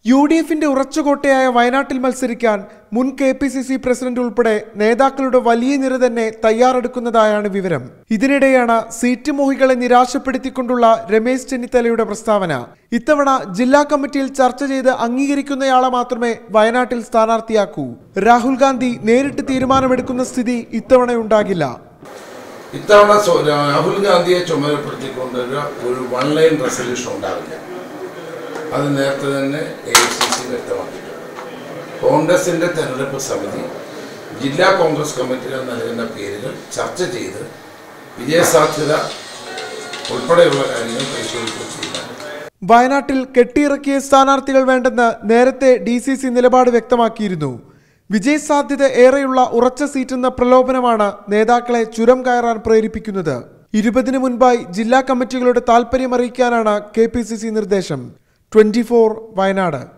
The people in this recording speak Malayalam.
യു ഡി എഫിന്റെ ഉറച്ചുകോട്ടയായ വയനാട്ടിൽ മത്സരിക്കാൻ മുൻ K P C C president ഉൾപ്പെടെ നേതാക്കളുടെ വലിയ നിര തന്നെ തയ്യാറെടുക്കുന്നതായാണ് വിവരം ഇതിനിടെയാണ് സീറ്റ് മോഹികളെ നിരാശപ്പെടുത്തിക്കൊണ്ടുള്ള രമേശ് ചെന്നിത്തലയുടെ പ്രസ്താവന ഇത്തവണ ജില്ലാ കമ്മിറ്റിയിൽ ചർച്ച ചെയ്ത് അംഗീകരിക്കുന്നയാളെ മാത്രമേ വയനാട്ടിൽ സ്ഥാനാർത്ഥിയാക്കൂ രാഹുൽ ഗാന്ധി നേരിട്ട് തീരുമാനമെടുക്കുന്ന സ്ഥിതി ഇത്തവണയുണ്ടാകില്ല ഇത്തവണ സോ- രാഹുൽ ഗാന്ധിയെ ചുമതലപ്പെടുത്തിക്കൊണ്ട് ഒരു- ഒരു വൺ ലൈൻ റെസൊല്യൂഷൻ ഉണ്ടാവില്ല അത് നേരത്തെ തന്നെ എ ഐ സി സി വ്യക്തമാക്കിയിട്ടുണ്ട് കോൺഗ്രസിന്റെ തെരഞ്ഞെടുപ്പ് സമിതി ജില്ലാ കോൺഗ്രസ് കമ്മിറ്റികൾ നൽകുന്ന പേരുകൾ ചർച്ച ചെയ്ത് വിജയസാധ്യത ഉൾപ്പെടെയുള്ള കാര്യങ്ങൾ പരിശോധിക്കുക ചെയ്യുന്നതാണ് വയനാട്ടിൽ കെട്ടിയിറക്കിയ സ്ഥാനാർത്ഥികൾ വേണ്ടെന്ന് നേരത്തെ ഡി സി സി നിലപാട് വ്യക്തമാക്കിയിരുന്നു വിജയ സാധ്യത ഏറെയുള്ള ഉറച്ച സീറ്റെന്ന പ്രലോഭനമാണ് നേതാക്കളെ ചുരം കയറാൻ പ്രേരിപ്പിക്കുന്നത് ഇരുപതിനു മുൻപായി ജില്ലാ കമ്മിറ്റികളുടെ താൽപര്യം അറിയിക്കാനാണ് കെ പി സി സി നിർദ്ദേശം ട്വന്റി ഫോർ വയനാട്